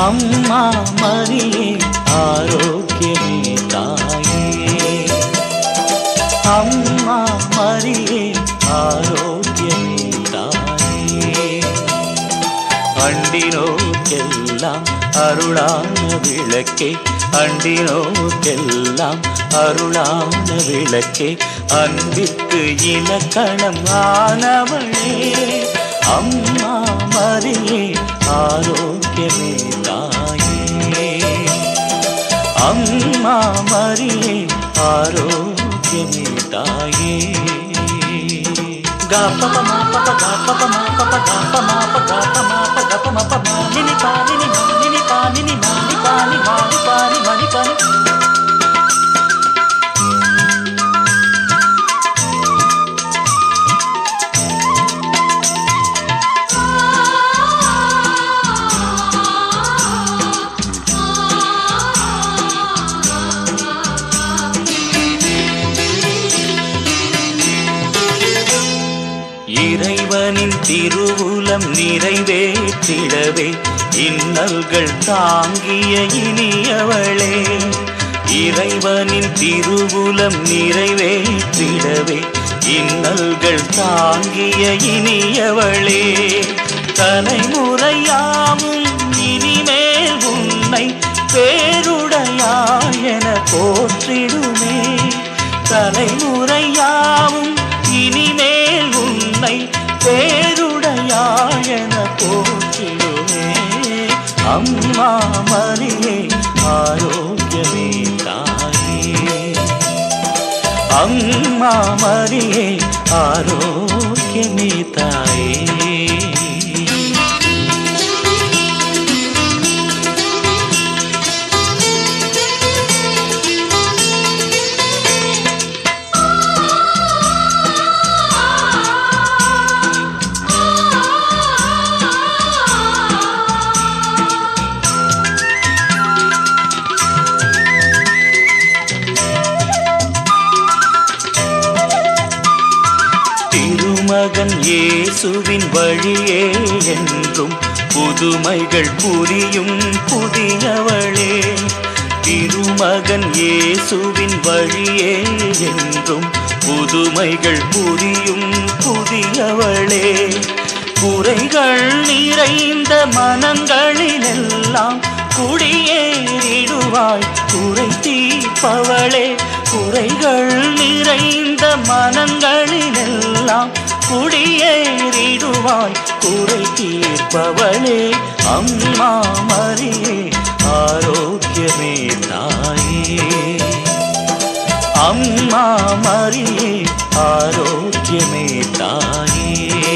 அம்மா மரியே ஆரோக்கியமே தாயே அம்மா மரியே ஆரோக்கியமே தாயே அண்டினோக்கெல்லாம் அருளான விளக்கே அண்டினோக்கெல்லாம் அருளான விளக்கே அன்பிற்கு இலக்கணம் ஆனவளே அம்மா மரியே ஆரோக்கியமே தாயே அம்மா மரியே ஆரோக்கியமே தாயே గపప మాపప గపప మాపప గప మాప గప మాప గప మప మానిని పానిని మానిని పానిని మాని పాని మాని పాని మని పాని இறைவனின் திருவுலம் நிறைவேற்றிடவே இன்னல்கள் தாங்கிய இனியவளே இறைவனின் திருவுலம் நிறைவேற்றிடவே இன்னல்கள் தாங்கிய இனியவளே தலைமுறையாவும் இனிமேல் உன்னை பேருடையாய் என போற்றிடுமே தலைமுறையாவும் இனிமேல் உன்னை பேருடையாய் என போற்றிடுமே அம்மா மரியே ஆரோக்கியமே தாயே அம்மா மரியே ஆரோக்கியமே தாயே திருமகன் இயேசுவின் வழியே என்றும் புதுமைகள் புரியும் புதியவளே திருமகன் இயேசுவின் வழியே என்றும் புதுமைகள் புரியும் புதியவளே குறைகள் நிறைந்த மனங்களிலெல்லாம் குடியேறிடுவாய் குறை தீர்ப்பவளே குறைகள் நிறைந்த மனங்களிலெல்லாம் குடியேறிடுவாய் குறை தீர்ப்பவளே அம்மா மரியே ஆரோக்கியமே தாயே அம்மா மரியே ஆரோக்கியமே தாயே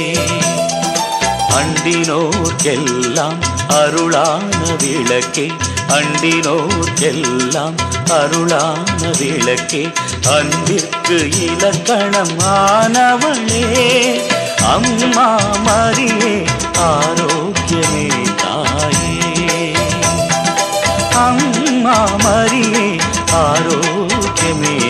அண்டினோர்க்கெல்லாம் அருளான விளக்கே அண்டினோர்க்கெல்லாம் அருளான விளக்கே அன்பிற்கு இலக்கணம் ஆனவளே அம்மா மரியே ஆரோக்கியமே தாயே அம்மா மரியே ஆரோக்கியமே